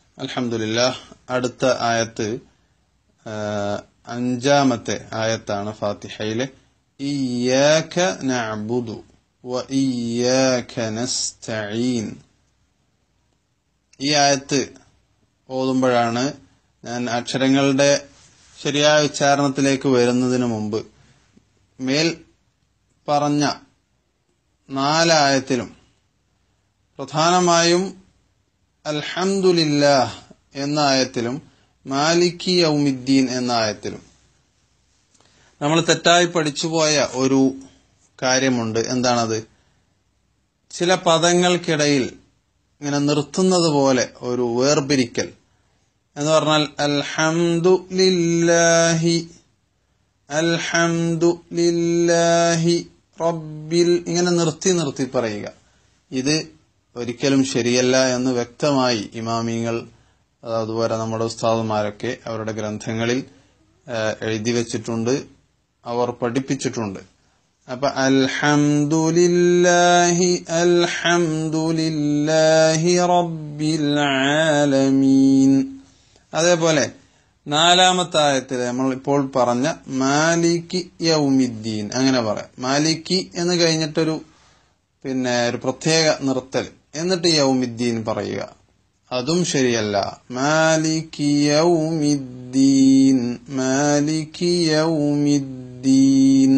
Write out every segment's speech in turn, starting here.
അൽഹംദുലില്ലാ അടുത്ത ആയത്ത് ആ, അഞ്ചാമത്തെ ആയത്താണ് ഫാത്തിഹയിലെ ഇയ്യാക നഅബുദു വ ഇയ്യാക നസ്തഈൻ ഈ ആയത്ത് ഓതുമ്പോഴാണ് ഞാൻ അക്ഷരങ്ങളുടെ ശരിയായ ഉച്ചാരണത്തിലേക്ക് വരുന്നതിന് മുമ്പ് മേൽ പറഞ്ഞ നാലായത്തിലും പ്രധാനമായും അൽഹംദുലില്ലാഹ് എന്ന ആയത്തിലും മാലിക്കി യൗമിദ്ദീൻ എന്ന ആയത്തിലും നമ്മൾ തെറ്റായി പഠിച്ചുപോയ ഒരു കാര്യമുണ്ട് എന്താണത് ചില പദങ്ങൾക്കിടയിൽ ഇങ്ങനെ നിർത്തുന്നത് പോലെ ഒരു വേർപിരിക്കൽ എന്ന് പറഞ്ഞാൽ അൽഹംദു ലില്ലാഹി അൽഹംദു ലില്ലാഹി റബ്ബിൽ ഇങ്ങനെ നിർത്തി നിർത്തി പറയുക ഇത് ഒരിക്കലും ശരിയല്ല എന്ന് വ്യക്തമായി ഇമാമിങ്ങൾ അതുപോലെ നമ്മുടെ ഉസ്താദുമാരൊക്കെ അവരുടെ ഗ്രന്ഥങ്ങളിൽ ആ, എഴുതി വെച്ചിട്ടുണ്ട് അവർ പഠിപ്പിച്ചിട്ടുണ്ട് അപ്പൊ അൽഹംദുലില്ലാഹി അൽഹംദുലില്ലാഹി റബ്ബിൽ ആലമീൻ അതേപോലെ നാലാമത്തെ ആയത്തിൽ നമ്മൾ ഇപ്പോൾ പറഞ്ഞ മാലിക്കി യൗമിദ്ദീൻ അങ്ങനെ പറയാം മാലിക്കി എന്ന് കഴിഞ്ഞിട്ടൊരു പിന്നെ ഒരു പ്രത്യേക നിർത്തൽ എന്നിട്ട് യൗമിദ്ദീൻ പറയുക അതും ശരിയല്ല മാലിക്കി യൗമിദ്ദീൻ മാലിക്കി യൗമിദ്ദീൻ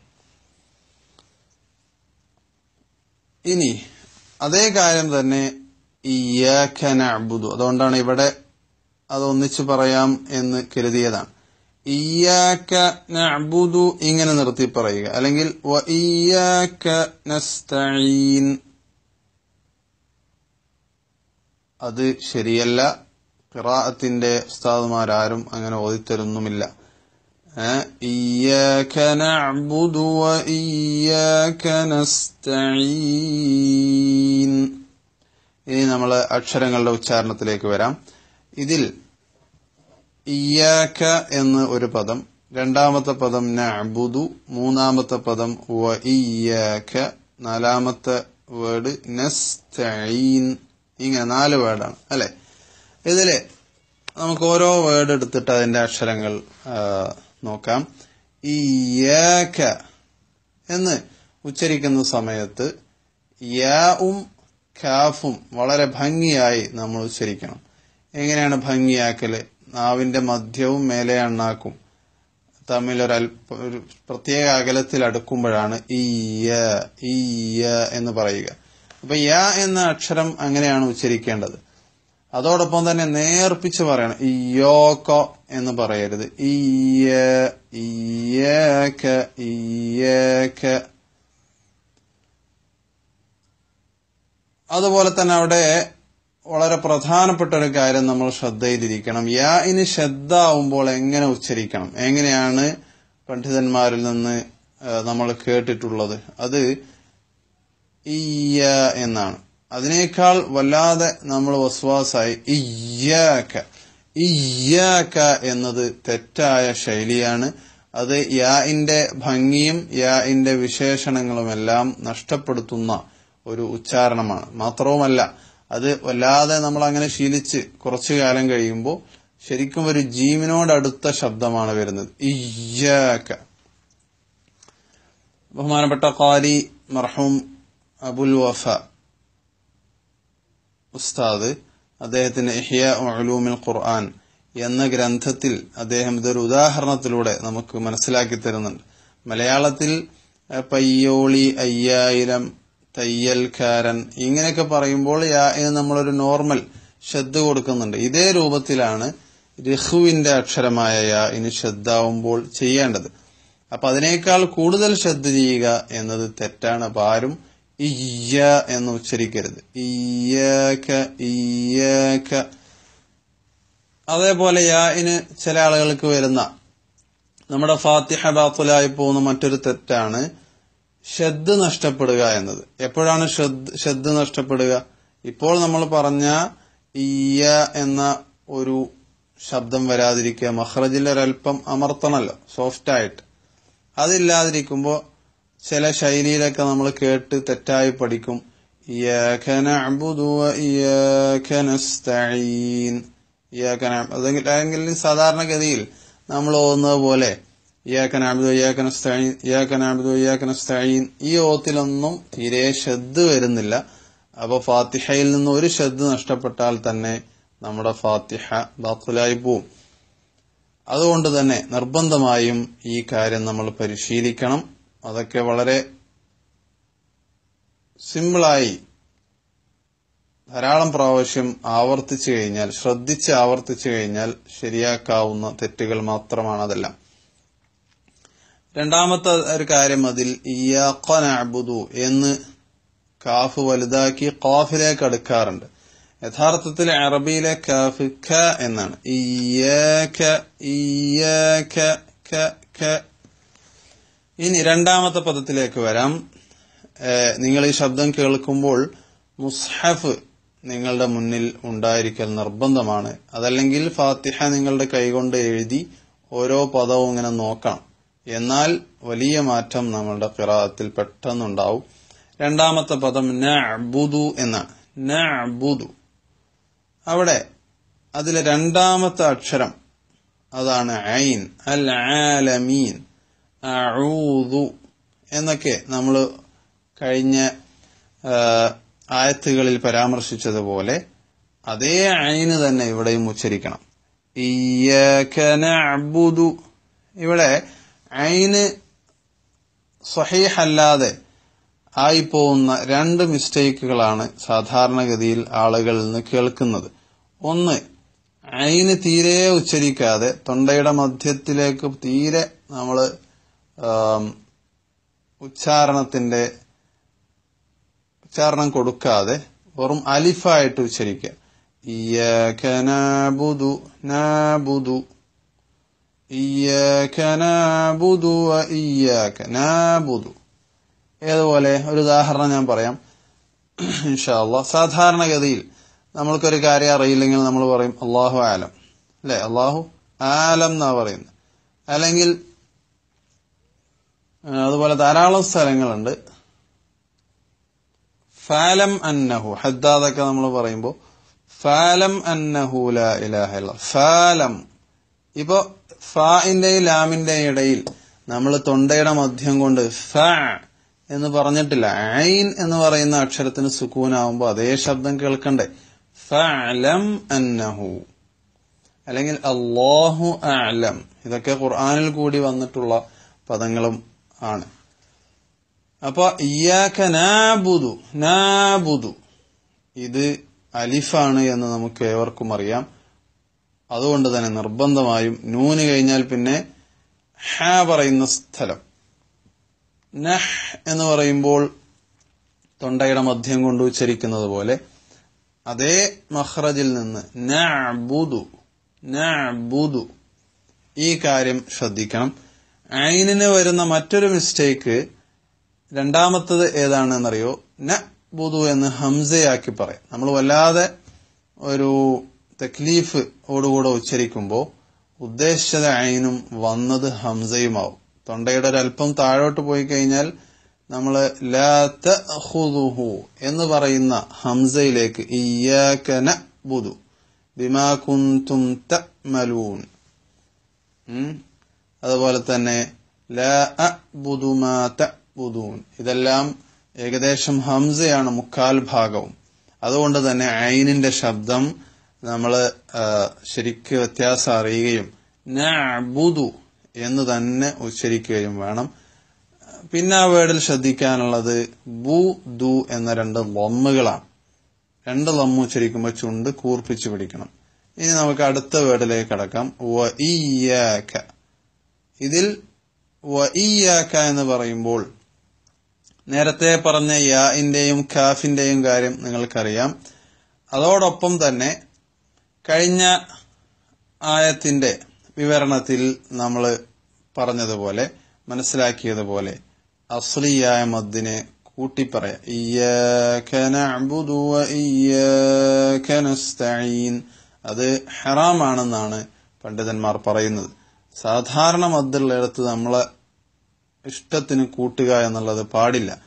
ഇനി അതേ കാര്യം തന്നെ ഇയ്യാക നഅ്ബുദു അതുകൊണ്ടാണ് ഇവിടെ അത് ഒന്നിച്ചു പറയാം എന്ന് കരുതിയതാണ് ഇയ്യാക നഅ്ബുദു ഇങ്ങനെ നിർത്തി പറയുക അല്ലെങ്കിൽ വ ഇയ്യാക നസ്തഈൻ അത് ശരിയല്ല ഖിറാഅത്തിന്റെ ഉസ്താദുമാരാരും അങ്ങനെ ഓതിത്തരുന്നുമില്ല ഏ? ഇയ്യാക നഅ്ബുദു വ ഇയ്യാക നസ്തഈൻ ഇനി നമ്മൾ അക്ഷരങ്ങളുടെ ഉച്ചാരണത്തിലേക്ക് വരാം ഇതിൽ ഇയ്യാക എന്ന് ഒരു പദം രണ്ടാമത്തെ പദം നഅ്ബുദു മൂന്നാമത്തെ പദം വ ഇയ്യാക നാലാമത്തെ വേർഡ് നസ്തഈൻ ഇങ്ങനെ നാല് വേർഡാണ് അല്ലെ ഇതില് നമുക്ക് ഓരോ വേർഡ് എടുത്തിട്ട് അതിന്റെ അക്ഷരങ്ങൾ ആ, നോക്കാം ഇയ്യാക എന്ന് ഉച്ചരിക്കുന്ന സമയത്ത് യാവും കാഫും വളരെ ഭംഗിയായി നമ്മൾ ഉച്ചരിക്കണം എങ്ങനെയാണ് ഭംഗിയാക്കല് നാവിന്റെ മധ്യവും മേലെ അണ്ണാക്കും തമ്മിൽ ഒരു അല്പ ഒരു പ്രത്യേക അകലത്തിൽ അടുക്കുമ്പോഴാണ് ഈയ ഈയ എന്ന് പറയുക അപ്പൊ യ എന്ന അക്ഷരം അങ്ങനെയാണ് ഉച്ചരിക്കേണ്ടത് അതോടൊപ്പം തന്നെ നേർപ്പിച്ച് പറയണം ഇയോക്കോ എന്ന് പറയരുത് ഈയ ഈയക ഈയക അതുപോലെ തന്നെ അവിടെ വളരെ പ്രധാനപ്പെട്ട ഒരു കാര്യം നമ്മൾ ശ്രദ്ധയിലിരിക്കണം യാ ഇനി ശ്രദ്ധ ആവുമ്പോൾ എങ്ങനെ ഉച്ചരിക്കണം എങ്ങനെയാണ് പണ്ഡിതന്മാരിൽ നിന്ന് ആ, നമ്മൾ കേട്ടിട്ടുള്ളത് അത് ഇയ്യ എന്നാണ് അതിനേക്കാൾ വല്ലാതെ നമ്മൾ വസ്വാസായി ഇയ്യാക്ക ഇയ്യാക്ക എന്നത് തെറ്റായ ശൈലിയാണ് അത് യാഇന്റെ ഭംഗിയും യാഇന്റെ വിശേഷണങ്ങളുമെല്ലാം നഷ്ടപ്പെടുത്തുന്ന ഒരു ഉച്ചാരണമാണ് മാത്രവുമല്ല അത് വല്ലാതെ നമ്മൾ അങ്ങനെ ശീലിച്ച് കുറച്ചു കാലം കഴിയുമ്പോൾ ശരിക്കും ഒരു ജീവനോടടുത്ത ശബ്ദമാണ് വരുന്നത് ഇയ്യാക്ക ബഹുമാനപ്പെട്ട ഖാരി മർഹൂം അബുൽ വഫ ഉസ്താദ് അദ്ദേഹത്തിന്റെ ഇഹ്യ ഉലൂമിൽ ഖുർആൻ എന്ന ഗ്രന്ഥത്തിൽ അദ്ദേഹം ഇതൊരു ഉദാഹരണത്തിലൂടെ നമുക്ക് മനസ്സിലാക്കി തരുന്നുണ്ട് മലയാളത്തിൽ അഹ് പയ്യോളി അയ്യായിരം തയ്യൽക്കാരൻ ഇങ്ങനെയൊക്കെ പറയുമ്പോൾ യാ- ഇതിന് നമ്മളൊരു നോർമൽ ശ്രദ്ധ കൊടുക്കുന്നുണ്ട് ഇതേ രൂപത്തിലാണ് രഹുവിന്റെ അക്ഷരമായ യാ ഇനി ശ്രദ്ധാവുമ്പോൾ ചെയ്യേണ്ടത് അപ്പൊ അതിനേക്കാൾ കൂടുതൽ ശ്രദ്ധ ചെയ്യുക എന്നത് തെറ്റാണ് അപ്പൊ ആരും ഇയ്യ എന്ന് ഉച്ചരിക്കരുത് ഇയ്യക ഇയ്യക അതേപോലെ യാഇന് ചില ആളുകൾക്ക് വരുന്ന നമ്മുടെ ഫാത്തിഹ ബാത്തുലായി പോകുന്ന മറ്റൊരു തെറ്റാണ് ശ്രദ്ധ നഷ്ടപ്പെടുക എന്നത് എപ്പോഴാണ് ശ്രദ്ധ ശ്രദ്ധ നഷ്ടപ്പെടുക ഇപ്പോൾ നമ്മൾ പറഞ്ഞ ഇയ്യ എന്ന ഒരു ശബ്ദം വരാതിരിക്കുക മഹ്റജിൽ ഒരല്പം അമർത്തണല്ലോ സോഫ്റ്റ് ആയിട്ട് അതില്ലാതിരിക്കുമ്പോൾ ചില ശൈലിയിലൊക്കെ നമ്മൾ കേട്ട് തെറ്റായി പഠിക്കും إياك نعبد وإياك نستعين إياك نعبد അതെങ്കിൽ അല്ലെങ്കിൽ സാധാരണഗതിയിൽ നമ്മൾ ഓതുന്നത് പോലെ ഇയാക്ക നാബിദു ഇയാക്ക നസ്തഈൻ ഇയാക്ക നാബിദു ഇയാക്ക നസ്തഈൻ ഈ ഓത്തിലൊന്നും തീരെ ശബ്ദ് വരുന്നില്ല അപ്പൊ ഫാത്തിഹയിൽ നിന്ന് ഒരു ശബ്ദ് നഷ്ടപ്പെട്ടാൽ തന്നെ നമ്മുടെ ഫാത്തിഹ ബാത്തുലായി പോവും അതുകൊണ്ട് തന്നെ നിർബന്ധമായും ഈ കാര്യം നമ്മൾ പരിശീലിക്കണം അതൊക്കെ വളരെ സിമ്പിളായി ധാരാളം പ്രാവശ്യം ആവർത്തിച്ചു കഴിഞ്ഞാൽ ശ്രദ്ധിച്ച് ആവർത്തിച്ചു കഴിഞ്ഞാൽ ശരിയാക്കാവുന്ന തെറ്റുകൾ മാത്രമാണ് അതെല്ലാം രണ്ടാമത്തെ ഒരു കാര്യം അതിൽ ഇയാഖനഅബുദു എന്ന് കാഫ് വലുതാക്കി ഖാഫിലേക്ക് അടുക്കാറുണ്ട് യഥാർത്ഥത്തിൽ അറബിയിലെ കാഫ് ഖ എന്നാണ് ഇയ്യാക ഇയ്യാക ഖ ഖ ഇനി രണ്ടാമത്തെ പദത്തിലേക്ക് വരാം ഏഹ് നിങ്ങൾ ഈ ശബ്ദം കേൾക്കുമ്പോൾ മുസ്ഹഫ് നിങ്ങളുടെ മുന്നിൽ ഉണ്ടായിരിക്കൽ നിർബന്ധമാണ് അതല്ലെങ്കിൽ ഫാത്തിഹ നിങ്ങളുടെ കൈകൊണ്ട് എഴുതി ഓരോ പദവും ഇങ്ങനെ നോക്കണം എന്നാൽ വലിയ മാറ്റം നമ്മളുടെ ഖിറാഅത്തിൽ പെട്ടെന്നുണ്ടാവും രണ്ടാമത്തെ പദം നഅബുദു എന്നാണ് നഅബുദു അവിടെ അതിലെ രണ്ടാമത്തെ അക്ഷരം അതാണ് ഐൻ അൽ ആലമീൻ അഊദു എന്നൊക്കെ നമ്മൾ കഴിഞ്ഞ ആ, ആയത്തുകളിൽ പരാമർശിച്ചതുപോലെ അതേ ഐന് തന്നെ ഇവിടെയും ഉച്ചരിക്കണം ഇയ്യാക നഅബുദു ഇവിടെ ഐന് സ്വഹീഹല്ലാതെ ആയിപ്പോകുന്ന രണ്ട് മിസ്റ്റേക്കുകളാണ് സാധാരണഗതിയിൽ ആളുകളിൽ നിന്ന് കേൾക്കുന്നത് ഒന്ന് ഐന് തീരെ ഉച്ചരിക്കാതെ തൊണ്ടയുടെ മധ്യത്തിലേക്ക് തീരെ നമ്മൾ ഉച്ചാരണത്തിന്റെ ഉച്ചാരണം കൊടുക്കാതെ വെറും അലിഫായിട്ട് ഉച്ചരിക്കുക ഇയ്യാക നഅബുദു നഅബുദു ഇയ്യാക നഅബുദു വ ഇയ്യാക നഅബുദു ഏതുപോലെ ഒരു ഉദാഹരണം ഞാൻ പറയാം ഇൻഷാല്ല സാധാരണഗതിയിൽ നമ്മൾക്കൊരു കാര്യം അറിയില്ലെങ്കിൽ നമ്മൾ പറയും അള്ളാഹു ആലം അല്ലെ അള്ളാഹു ആലം എന്നാ പറയുന്നത് അല്ലെങ്കിൽ ആ, അതുപോലെ ധാരാളം സ്ഥലങ്ങളുണ്ട് ഫാലം അന്നഹു ഹദ്ദാദൊക്കെ നമ്മൾ പറയുമ്പോൾ ഫാലം അന്നഹു ലാ ഇലാഹ ഇല്ല ഫാലം ഇപ്പോ ഫാഇന്റെയും ലാമിന്റെയും ഇടയിൽ നമ്മൾ തൊണ്ടയുടെ മധ്യം കൊണ്ട് ഫ എന്ന് പറഞ്ഞിട്ടില്ല ഐൻ എന്ന് പറയുന്ന അക്ഷരത്തിന് സുക്കൂനാവുമ്പോൾ അതേ ശബ്ദം കേൾക്കണ്ടേ ഫഅലം അന്നഹു അല്ലെങ്കിൽ അള്ളാഹു അലം ഇതൊക്കെ ഖുർആനിൽ കൂടി വന്നിട്ടുള്ള പദങ്ങളും ആണ് അപ്പൊ ഇയാക്ക നാബുദു നാബുദു ഇത് അലിഫാണ് എന്ന് നമുക്ക് ഏവർക്കും അറിയാം അതുകൊണ്ട് തന്നെ നിർബന്ധമായും നൂന് കഴിഞ്ഞാൽ പിന്നെ ഹ പറയുന്ന സ്ഥലം നഹ് എന്ന് പറയുമ്പോൾ തൊണ്ടയുടെ മധ്യം കൊണ്ട് ഉച്ചരിക്കുന്നത് പോലെ അതേ മഹ്റജിൽ നിന്ന് നഅബുദു നഅബുദു ഈ കാര്യം ശ്രദ്ധിക്കണം ഐനിന് വരുന്ന മറ്റൊരു മിസ്റ്റേക്ക് രണ്ടാമത്തത് ഏതാണെന്നറിയോ ന ബുദു എന്ന് ഹംസയാക്കി പറയാം നമ്മൾ വല്ലാതെ ഒരു തക്ലീഫ് ഓടുകൂടെ ഉച്ചരിക്കുമ്പോൾ ഉദ്ദേശിച്ചത് ഐനും വന്നത് ഹംസയുമാവും തൊണ്ടയുടെ ഒരല്പം താഴോട്ട് പോയി കഴിഞ്ഞാൽ നമ്മൾ ലാ തഖുദുഹു എന്ന് പറയുന്ന ഹംസയിലേക്ക് ഇയ്യാക നഅ്ബുദു ബിമാ കുന്തും തഅ്മലൂൻ ഉം. അതുപോലെ തന്നെ ലാ അഅ്ബുദു മാ തഅ്ബുദൂൻ ഇതെല്ലാം ഏകദേശം ഹംസയാണ് മുക്കാൽ ഭാഗവും അതുകൊണ്ട് തന്നെ ഐനിന്റെ ശബ്ദം നമ്മൾ ശരിക്ക് വ്യത്യാസം അറിയുകയും നഅ്ബുദു എന്ന് തന്നെ ഉച്ചരിക്കുകയും വേണം പിന്നെ ആ വേർഡിൽ ശ്രദ്ധിക്കാനുള്ളത് ബു ദു എന്ന രണ്ട് ലമ്മുകളാണ് രണ്ട് ലമ്മ് ഉച്ചരിക്കുമ്പോൾ ചുണ്ട് കൂർപ്പിച്ചു പിടിക്കണം ഇനി നമുക്ക് അടുത്ത വേർഡിലേക്ക് കടക്കാം വ ഇയ്യാക ഇതിൽ വ ഇയ്യാക എന്ന് പറയുമ്പോൾ നേരത്തെ പറഞ്ഞ യാഇന്റെയും കാഫിന്റെയും കാര്യം നിങ്ങൾക്കറിയാം അതോടൊപ്പം തന്നെ കഴിഞ്ഞ ആയത്തിന്റെ വിവരണത്തിൽ നമ്മൾ പറഞ്ഞതുപോലെ മനസ്സിലാക്കിയതുപോലെ അസ്ലിയായ മദ്ദിനെ കൂട്ടിപ്പറയാം ഇയ്യാക നഅ്ബുദു വ ഇയ്യാക നസ്തഈൻ അത് ഹറാമാണെന്നാണ് പണ്ഡിതന്മാർ പറയുന്നത് സാധാരണ മദ്ദുള്ളിടത്ത് നമ്മളെ ഇഷ്ടത്തിന് കൂട്ടുക എന്നുള്ളത് പാടില്ല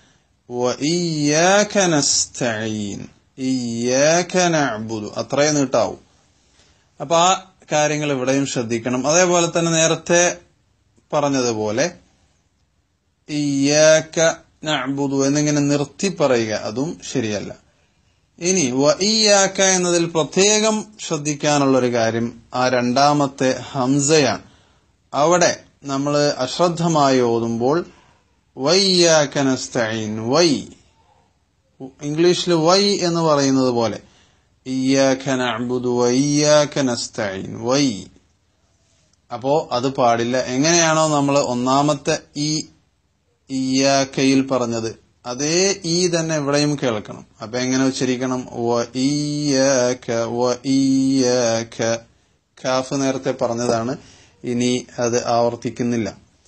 وإياك نستعين إياك نعبد അത്രയും നീട്ടാവും അപ്പൊ ആ കാര്യങ്ങൾ ഇവിടെയും ശ്രദ്ധിക്കണം അതേപോലെ തന്നെ നേരത്തെ പറഞ്ഞതുപോലെ ഇയ്യാക്ക നഅ്ബുദു എന്നിങ്ങനെ നിർത്തി പറയുക അതും ശരിയല്ല ഇനി വ ഇയ്യാക്ക എന്നതിൽ പ്രത്യേകം ശ്രദ്ധിക്കാനുള്ള ഒരു കാര്യം ആ രണ്ടാമത്തെ ഹംസയാണ് അവിടെ നമ്മൾ അശ്രദ്ധമായി ഓതുമ്പോൾ വയ്യാക്ക നസ്തഈൻ വൈ ഇംഗ്ലീഷിൽ വൈ എന്ന് പറയുന്നത് പോലെ ഇയ്യാക്ക നഅ്ബുദു വയ്യാക്ക നസ്തഈൻ വൈ അപ്പോ അത് പാടില്ല എങ്ങനെയാണോ നമ്മൾ ഒന്നാമത്തെ ഈ ഇയ്യാക്കയിൽ പറഞ്ഞത് അതേ ഈ തന്നെ ഇവിടെയും കേൾക്കണം അപ്പൊ എങ്ങനെ ഉച്ചരിക്കണം വ ഇയ്യാക്ക വ ഇയ്യാക്ക കാഫ് നേരത്തെ പറഞ്ഞതാണ് ഇനി അത് ആവർത്തിക്കുന്നില്ല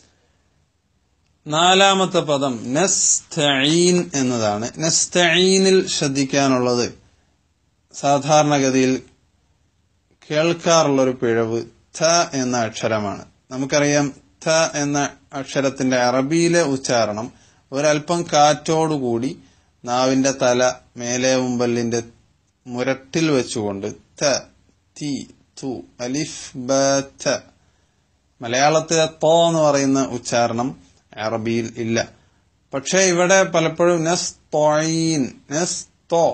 നാലാമത്തെ പദം നസ്തഈൻ എന്നതാണ് നസ്തഈനിൽ ശ്രദ്ധിക്കാനുള്ളത് സാധാരണഗതിയിൽ കേൾക്കാറുള്ള ഒരു പിഴവ് ഥ എന്ന അക്ഷരമാണ് നമുക്കറിയാം ഥ എന്ന അക്ഷരത്തിന്റെ അറബിയിലെ ഉച്ചാരണം ഒരൽപ്പം കാറ്റോടുകൂടി നാവിന്റെ തല മേലെ മുമ്പല്ലിന്റെ മുരട്ടിൽ വെച്ചുകൊണ്ട് ത തി തു അലിഫ് ബ ത മലയാളത്തിലെ തോ എന്ന് പറയുന്ന ഉച്ചാരണം അറബിയിൽ ഇല്ല പക്ഷെ ഇവിടെ പലപ്പോഴും നസ് തോയീൻ നസ് തോ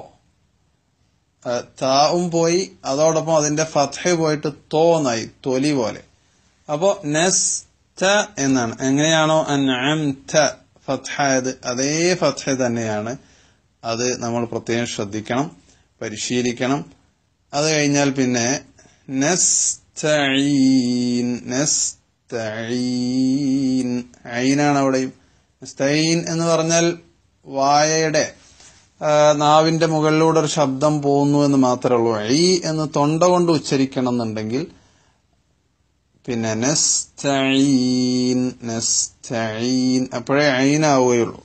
താവും പോയി അതോടൊപ്പം അതിന്റെ ഫത്ഹ പോയിട്ട് തോ എന്നായി തൊലി പോലെ അപ്പോ നസ് ത എന്നാണ് എങ്ങനെയാണോ അൻഅം ത ഫത്ഹായത് അതേ ഫത്ഹ തന്നെയാണ് അത് നമ്മൾ പ്രത്യേകം ശ്രദ്ധിക്കണം പരിശീലിക്കണം അത് കഴിഞ്ഞാൽ പിന്നെ നസ്തഈൻ നസ്തഈൻ ഐനാണ് അവിടെയും നസ്തഈൻ എന്ന് പറഞ്ഞാൽ വായയുടെ ആ, നാവിന്റെ മുകളിലൂടെ ഒരു ശബ്ദം പോകുന്നു എന്ന് മാത്രമേ ഉള്ളൂ ഐ എന്ന് തൊണ്ട കൊണ്ട് ഉച്ചരിക്കണം എന്നുണ്ടെങ്കിൽ പിന്നെ നസ്തഈൻ നസ്തഈൻ അപ്പോഴേ ഐനാവുകയുള്ളൂ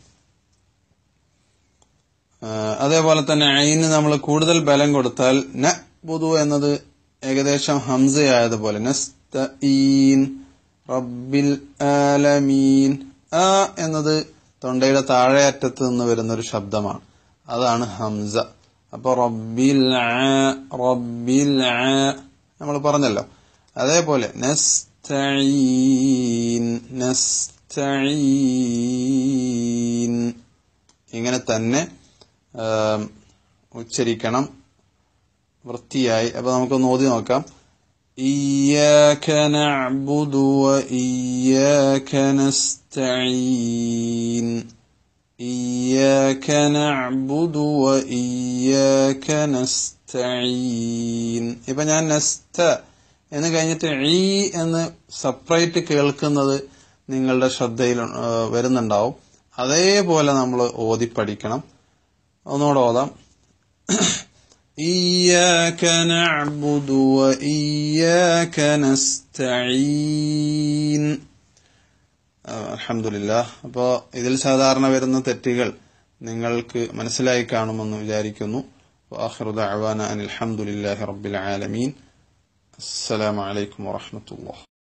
ആ, അതേപോലെ തന്നെ ഐന് നമ്മൾ കൂടുതൽ ബലം കൊടുത്താൽ ന ബുദു എന്നത് ഏകദേശം ഹംസയായതുപോലെ നസ്തഈൻ റബ്ബിൽ ആലമീൻ ആ എന്നത് തൊണ്ടയുടെ താഴെ അറ്റത്ത് നിന്ന് വരുന്ന ഒരു ശബ്ദമാണ് അതാണ് ഹംസ അപ്പൊ റബ്ബിൽ ആ, റബ്ബിൽ നമ്മൾ പറഞ്ഞല്ലോ അതേപോലെ നസ്തഈൻ നസ്തഈൻ ഇങ്ങനെ തന്നെ ആം, ഉച്ചരിക്കണം വൃത്തിയായി അപ്പൊ നമുക്കൊന്ന് ഓതി നോക്കാം إياك نعبد وإياك نستعين إياك نعبد وإياك نستعين ഇപ്പൊ ഞാൻ നെസ്ത എന്ന് കഴിഞ്ഞിട്ട് ഈ എന്ന് സെപ്പറേറ്റ് കേൾക്കുന്നത് നിങ്ങളുടെ ശ്രദ്ധയിൽ ആ, വരുന്നുണ്ടാവും അതേപോലെ നമ്മൾ ഓതി പഠിക്കണം ഒന്നുകൂടെ ഓതാം إياك نعبد وإياك نستعين അലഹമില്ല അപ്പോൾ ഇതിൽ സാധാരണ വരുന്ന തെറ്റുകൾ നിങ്ങൾക്ക് മനസ്സിലായി കാണുമെന്ന് വിചാരിക്കുന്നു وآخر دعوانا أن الحمد لله رب العالمين السلام عليكم ورحمة الله